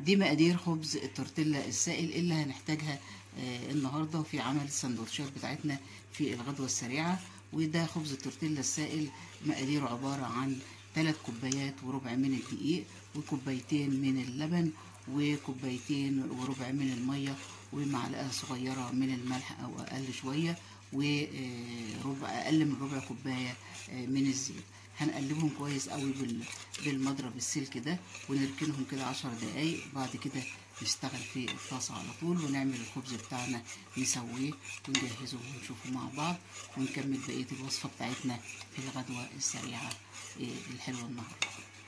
دي مقادير خبز التورتيلا السائل اللي هنحتاجها آه، النهارده في عمل السندوتشات بتاعتنا في الغدوة السريعة وده خبز التورتيلا السائل مقاديره عبارة عن ثلاث كوبايات وربع من الدقيق وكوبايتين من اللبن وكوبايتين وربع من المية ومعلقة صغيرة من الملح أو أقل شوية وربع أقل من ربع كوباية آه، من الزيت هنقلبهم كويس قوي بال- بالمضرب السلك ده ونركنهم كده عشر دقايق بعد كده نشتغل في الطاسة على طول ونعمل الخبز بتاعنا نسويه ونجهزه ونشوفه مع بعض ونكمل بقية الوصفة بتاعتنا في الغدوة السريعة إيه، الحلوة النهاردة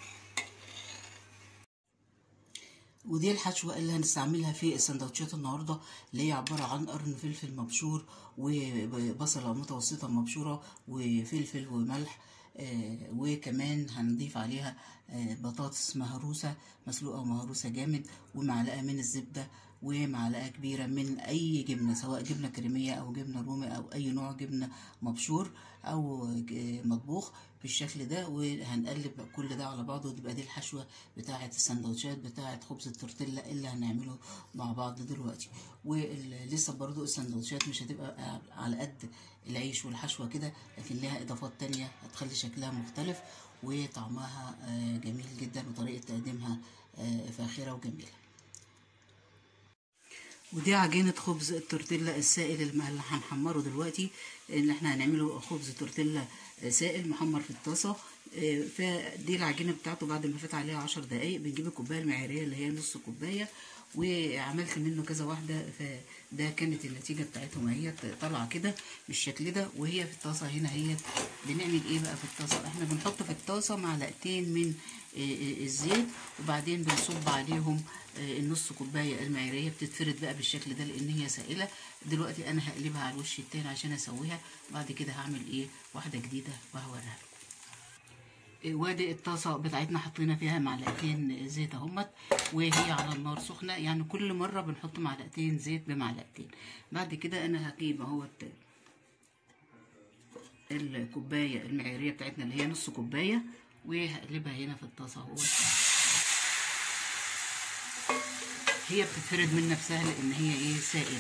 ودي الحشوة اللي هنستعملها في السندوتشات النهاردة اللي هي عبارة عن قرن فلفل مبشور وبصلة متوسطة مبشورة وفلفل وملح آه، وكمان هنضيف عليها آه، بطاطس مهروسة مسلوقة ومهروسة جامد ومعلقة من الزبدة ومعلقة كبيرة من أي جبنة سواء جبنة كريمية أو جبنة رومي أو أي نوع جبنة مبشور أو ج- مطبوخ بالشكل ده وهنقلب كل ده على بعضه وتبقى دي الحشوة بتاعة السندوتشات بتاعة خبز التورتيلا اللي هنعمله مع بعض دلوقتي ولسه برضو السندوتشات مش هتبقى على قد العيش والحشوة كده لكن لها إضافات تانية هتخلي شكلها مختلف وطعمها آه، جميل جدا وطريقة تقديمها آه، فاخرة وجميلة ودي عجينة خبز التورتيلا السائل اللي هنحمره دلوقتي ان احنا هنعمله خبز تورتيلا سائل محمر في الطاسة آه، فدي العجينة بتاعته بعد ما فات عليها عشر دقايق بنجيب الكوباية المعيارية اللي هي نص كوباية وعملت منه كذا واحدة فده كانت النتيجة بتاعتهم هي طالعة كده بالشكل ده وهي في الطاسة هنا هي بنعمل ايه بقى في الطاسة احنا بنحط في الطاسة معلقتين من آه، آه، الزيت وبعدين بنصب عليهم آه، النص كوباية المعيارية بتتفرد بقى بالشكل ده لان هي سائلة دلوقتي انا هقلبها على الوش التاني عشان اسويها بعد كده هعمل ايه واحدة جديدة وهوريها لكم وادي الطاسة بتاعتنا حطينا فيها معلقتين زيت اهمت وهي على النار سخنة يعني كل مرة بنحط معلقتين زيت بمعلقتين بعد كده انا هجيب اهوت الكوباية المعيارية بتاعتنا اللي هي نص كوباية وهقلبها هنا في الطاسة اهوت هي بتتفرد من نفسها لان هي ايه سائل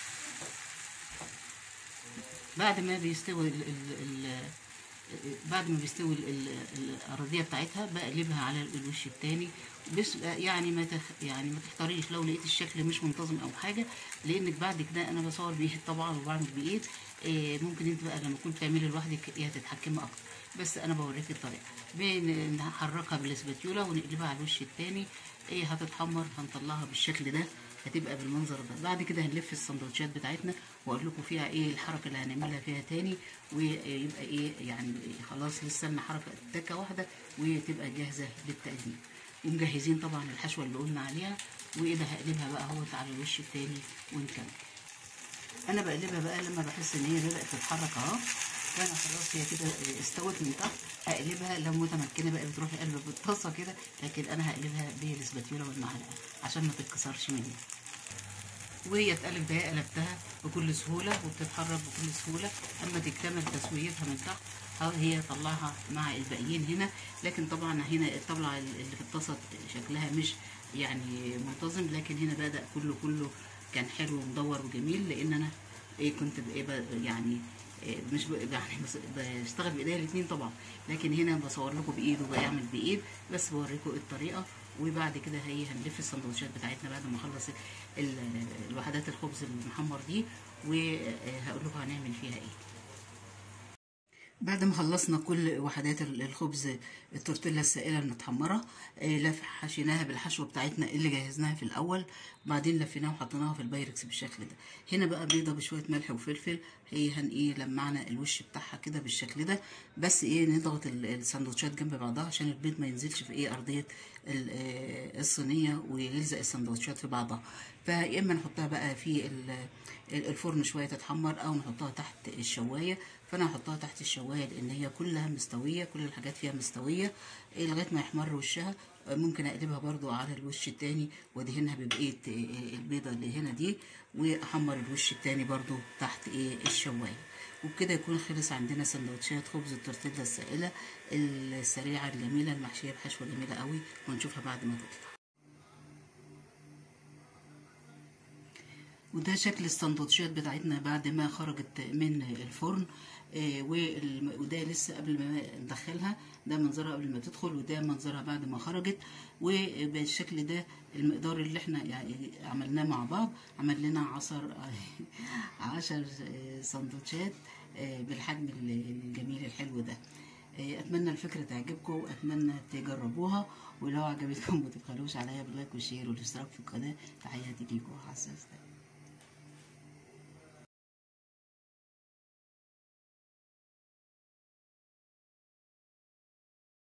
بعد ما بيستوي ال ال ال بعد ما بيستوي ال- ال- الأرضية بتاعتها بقلبها على الوش التاني بس يعني ما تخ يعني ما تحتاريش لو لقيت الشكل مش منتظم او حاجه لانك بعد كده انا بصور بايد طبعا وبعمل بايد إيه ممكن انت بقى لما كنت تعملي لوحدك هي هتتحكمي اكتر بس انا بوريك الطريقه بنحركها بالاسباتيولا ونقلبها على الوش التاني ايه هتتحمر هنطلعها بالشكل ده هتبقى بالمنظر ده بعد كده هنلف السندوتشات بتاعتنا واقول لكم فيها ايه الحركه اللي هنعملها فيها تاني ويبقى ايه يعني خلاص لسه لنا حركه تكه واحده وتبقى جاهزه للتقديم ومجهزين طبعا الحشوه اللي قلنا عليها وايه ده هقلبها بقى اهوت على الوش التاني ونكمل انا بقلبها بقى لما بحس ان هي بدات تتحرك اهو فانا خلاص هي كده استوت من تحت هقلبها لو متمكنه بقى بتروحي قلب بالطاسه كده لكن انا هقلبها بالاسباتيولا والمعلقه عشان ما تتكسرش مني وهي اتقلب ده قلبتها بكل سهوله وبتتحرك بكل سهوله اما تكتمل تسويتها من تحت ها هي طلعها مع الباقيين هنا لكن طبعا هنا الطبلة اللي في الطاسه شكلها مش يعني منتظم لكن هنا بدا كله كله كان حلو ومدور وجميل لان انا ايه كنت بإيه ب- يعني إيه مش ب- يعني بس- بشتغل بايديا الاثنين طبعا لكن هنا بصور لكم بايد وبعمل بايد بس بوريكم الطريقه وبعد كده هي هنلف السندوتشات بتاعتنا بعد ما اخلص ال- الوحدات الخبز المحمر دي وهقول لكم هنعمل فيها ايه بعد ما خلصنا كل وحدات ال- الخبز التورتيلا السائله المتحمره آه، لف حشيناها بالحشوه بتاعتنا اللي جهزناها في الاول بعدين لفيناها وحطيناها في البايركس بالشكل ده هنا بقى بيضه بشويه ملح وفلفل هي هن ايه لمعنا الوش بتاعها كده بالشكل ده بس ايه نضغط ال- السندوتشات جنب بعضها عشان البيض ما ينزلش في ايه ارضيه ال- آه، الصينيه ويلزق السندوتشات في بعضها فيا اما نحطها بقى في ال- الفرن شويه تتحمر او نحطها تحت الشوايه فانا هحطها تحت الشوايه لان هي كلها مستويه كل الحاجات فيها مستويه إيه لغايه ما يحمر وشها آه، ممكن اقلبها برضو على الوش التاني وادهنها ببقيه آه، البيضه اللي هنا دي واحمر الوش التاني برضو تحت ايه الشوايه وبكده يكون خلص عندنا سندوتشات خبز التورتيلا السائله السريعه الجميله المحشيه بحشوه جميله قوي ونشوفها بعد ما تطلع وده شكل السندوتشات بتاعتنا بعد ما خرجت من الفرن آه، والم- وده لسه قبل ما ندخلها ده منظرها قبل ما تدخل وده منظرها بعد ما خرجت وبالشكل ده المقدار اللي احنا يعني عملناه مع بعض عمل لنا عشر عشر آه، سندوتشات آه، بالحجم الجميل الحلو ده آه، اتمنى الفكره تعجبكم واتمنى تجربوها ولو عجبتكم ما تبخلوش عليا باللايك والشير والاشتراك في القناه تحياتي ليكم حساس